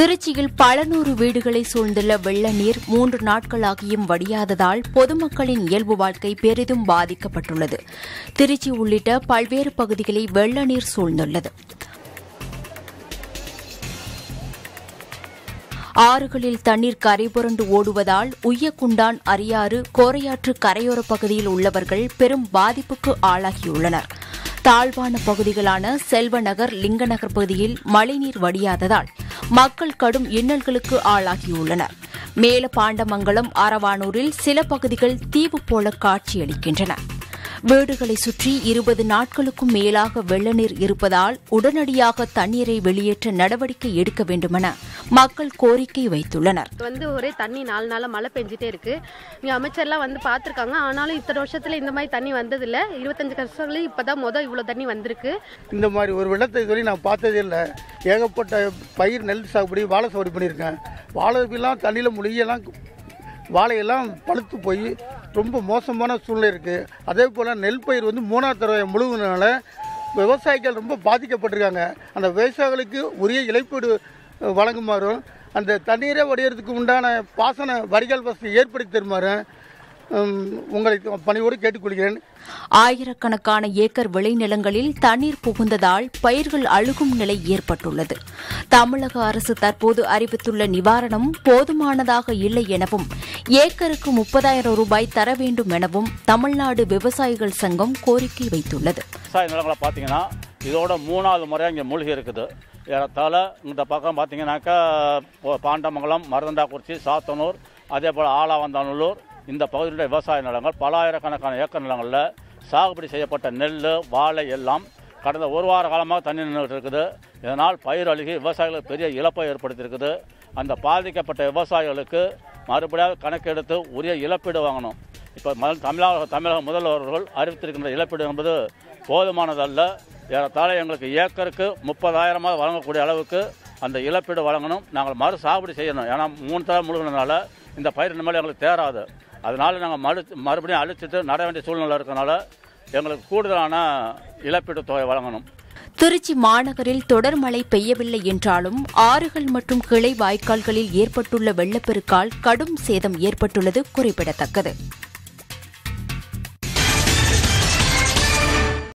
திருச்சியில் பல நூறு வீடுகளை சூழ்ந்துள்ள வெள்ள நீர் மூன்று நாட்களாகியும் வடியாததால் பொதுமக்களின் இயல்பு வாழ்க்கை பெரிதும் பாதிக்கப்பட்டுள்ளது திருச்சி உள்ளிட்ட பல்வேறு பகுதிகளில் வெள்ள நீர் சூழ்ந்துள்ளது ஆறுகளில் தண்ணீர் கரைபுரண்டு ஓடுவதால் உய்யக்குண்டான் அரியாறு கோரையாற்று கரையோர பகுதியில் உள்ளவர்கள் பெரும் பாதிப்புக்கு ஆளாகியுள்ளனர் தாழ்வான பகுதிகளான செல்வநகர் லிங்கநகர் பகுதியில் மழைநீர் வடியாததால் மக்கள் கடும் இன்னல்களுக்கு ஆளாகியுள்ளனர் மேல பாண்டமங்கலம் அரவானூரில் சில பகுதிகள் தீவு போல காட்சியளிக்கின்றன வீடுகளை சுற்றி இருபது நாட்களுக்கும் மேலாக வெள்ளநீர் இருப்பதால் உடனடியாக தண்ணீரை வெளியேற்ற நடவடிக்கை எடுக்க வேண்டுமென மக்கள் கோரிக்கை வைத்துள்ளனர் வந்து ஒரே தண்ணி நாலு நாளா மழை பெஞ்சிட்டே இருக்கு இங்க அமைச்சர்லாம் வந்து பார்த்துருக்காங்க ஆனாலும் இத்தனை வருஷத்துல இந்த மாதிரி தண்ணி வந்ததில்ல இருபத்தஞ்சு வருஷத்துல இப்பதான் மொதல் இவ்வளவு தண்ணி வந்திருக்கு இந்த மாதிரி ஒரு வெள்ளத்தை சொல்லி நான் பார்த்ததே இல்லை ஏகப்பட்ட பயிர் நெல் சாகுபடி வாழை சாகுபடி பண்ணியிருக்கேன் வாழைலாம் தண்ணியில் முழுகியெல்லாம் வாழையெல்லாம் பழுத்து போய் ரொம்ப மோசமான சூழ்நிலை இருக்குது அதே போல் நெல் பயிர் வந்து மூணாவது தடவை முழுகினால விவசாயிகள் ரொம்ப பாதிக்கப்பட்டிருக்காங்க அந்த விவசாயிகளுக்கு உரிய இழப்பீடு அஹ், வழங்குமாறும் அந்த தண்ணீரை வடிகிறதுக்கு உண்டான பாசன வடிகால் வசதி ஏற்படுத்தி தருமாறும் உம், உங்களை பணியோடு கேட்டுக்கொள்கிறேன் ஆயிரக்கணக்கான ஏக்கர் விளைநிலங்களில் தண்ணீர் புகுந்ததால் பயிர்கள் அழுகும் நிலை ஏற்பட்டுள்ளது தமிழக அரசு தற்போது அறிவித்துள்ள நிவாரணம் போதுமானதாக இல்லை எனவும் ஏக்கருக்கு முப்பதாயிரம் ரூபாய் தர வேண்டும் எனவும் தமிழ்நாடு விவசாயிகள் சங்கம் கோரிக்கை வைத்துள்ளது விவசாய நிலங்களை பார்த்தீங்கன்னா இதோட மூணாவது முறையாக இங்கே மூழ்கி இருக்குது ஏறத்தாழ இந்த பக்கம் பார்த்தீங்கன்னாக்கா போ- பாண்டமங்கலம் மருதண்டாக்குறிச்சி சாத்தனூர் அதே போல் ஆலாவந்தானூர் இந்த பகுதியில் விவசாய நிலங்கள் பலாயிரக்கணக்கான ஏக்கர் நிலங்களில் சாகுபடி செய்யப்பட்ட நெல் வாழை எல்லாம் கடந்த ஒரு வார காலமாக தண்ணி நின்றுட்டு இருக்குது இதனால் பயிர் அழுகி விவசாயிகளுக்கு பெரிய இழப்பை ஏற்படுத்தியிருக்குது அந்த பாதிக்கப்பட்ட விவசாயிகளுக்கு மறுபடியும் கணக்கெடுத்து உரிய இழப்பீடு வாங்கணும் இப்போ முதல் தமிழக தமிழக முதல்வர்கள் அறிவித்திருக்கின்ற இழப்பீடு என்பது போதுமானதல்ல ஏறத்தாழ எங்களுக்கு ஏக்கருக்கு முப்பதாயிரமாக வழங்கக்கூடிய அளவுக்கு அந்த இழப்பீடு வழங்கணும் நாங்கள் மறு சாகுபடி செய்யணும் ஏன்னா மூணு தடவை முழுகினதுனால இந்த பயிர் இனிமேல் எங்களுக்கு தேராது அதனால நாங்கள் மறு மறுபடியும் அழிச்சிட்டு நட வேண்டிய சூழ்நிலை இருக்கனால எங்களுக்கு கூடுதலான இழப்பீடு தொகை வழங்கணும் திருச்சி மாநகரில் தொடர் மழை பெய்யவில்லை என்றாலும் ஆறுகள் மற்றும் கிளை வாய்க்கால்களில் ஏற்பட்டுள்ள வெள்ளப்பெருக்கால் கடும் சேதம் ஏற்பட்டுள்ளது குறிப்பிடத்தக்கது